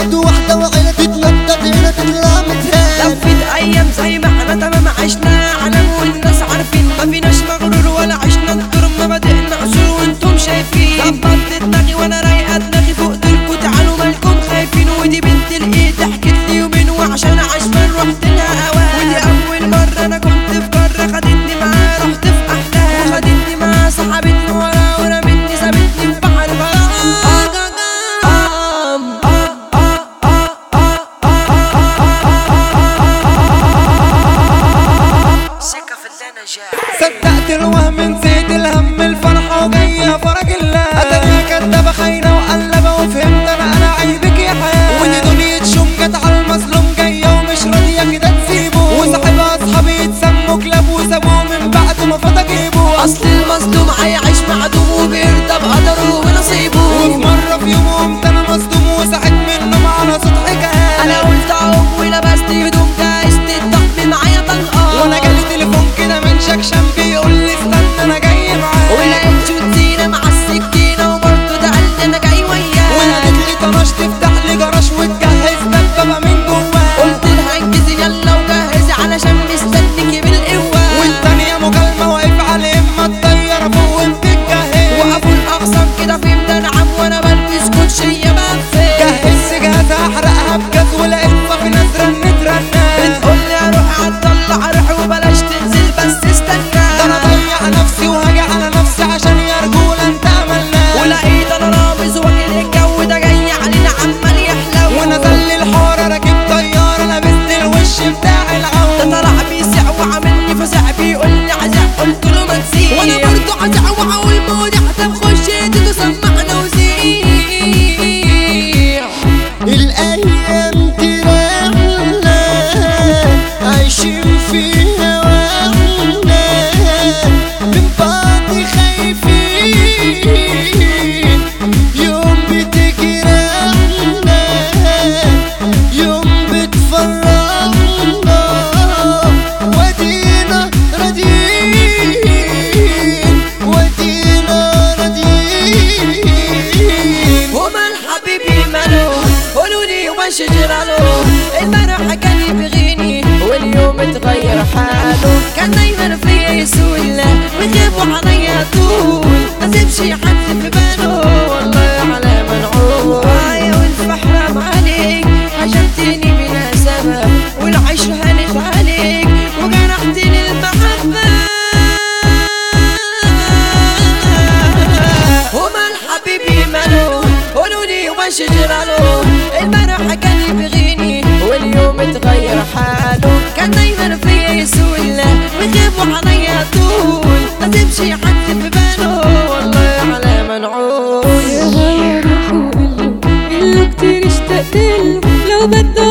واحد وواحدة وعيلة تتنطط هنا تطلع متهان لفت ايام زي ما احنا تمام عشنا علم والناس عارفين ما فيناش مغرور ولا عشنا ندور مبادئنا اصول وانتم شايفين ظبطت دماغي وانا رايقه دماغي فوق ديركوا تعالوا مالكم خايفين ودي بنت الايد حكت لي يومين وعشان عشمان رحت لها اوان ودي اول مره انا كنت في قاره خدتني معاها رحت في احلام وخدتني معاها سحبتني ورا ورمتني سابتني في بحر غرام سكه في اللي انا جاي صدقت الوهم نسيت الهم الفرحة وجاية فرج الله أتاك كدابة خاينة وقلبة وفهمت أنا أنا عيبك يا حياة ودي دنيا شوم جت على المظلوم جاية ومش راضية كده تسيبه وصاحبها أصحابي يتسموا كلاب وسابوه من بعد ما فضى جيبه اصل المظلوم هيعيش معدوم وبيرضى بقدره ونصيبه وفي مرة في يوم قمت أنا مصدوم وساعد منه على صوت حكاية انا قلت اقوم ولبست هدوم جايزت الضحك معايا طلقان وأنا جالي تليفون كده من شكشم بيقول لي استنى أنا جاي معاك ولقيت شوتينا مع السكينه وبرضه ده قال لي انا جاي وياك وادت لي طناش تفتح لي جراج وتجهز دبابة من جواك قلت لها انجزي يلا وجهزي علشان مستنيكي بالقوه والتانية مكالمة واقف على إما الطيارة فوق وبتتجهز وابو الاقسام كده في مدرعم وانا بلبس كوتشيه بقفل جهزت جهاز أحرقها بجاز ولقيت صافي ناس رنت رنات بتقول لي اروح اطلع روح وبلاش تنزل بس استنى ده أنا ضيع نفسي وهاجي على نفسي عشان يا رجولة أنت عملناه ولقيت انا رامز واكل الجو ده جاي علينا عمال يحلو ونزل لي الحارة راكب طيارة لابس الوش بتاع ده العون طلع بيسع وعاملني فزع بيقول لي عزع قلت له ما تسيب وانا برضه عزع وهقول مودع طب خش انت سمعنا وزيع الأيام تراحنا عايشين فيها وعنا من بعض خايفين يوم بتجرحنا يوم بتفرحنا ودينا راضيين ودينا راضيين هما الحبيبي مالو قولوا لي وش جراله البارح كان يبغيني واليوم اتغير حاله كان دايما فيا يسول ويغيبوا عليا طول ما سيبش حد في باله والله على منعوم آية والفحرام عليك عجبتني بلا سبب والعيش هانت عليك وجرحتني المحبة هما الحبيبي مالو قولوا لي وش جراله البارح كان يبغيني واليوم اتغير حاله كان دايما فيا يسول ويغيبوا عليا طول ما سيبش حد في باله والله على منعوم يا روحي قوله اللي كتير اشتقت له لو بده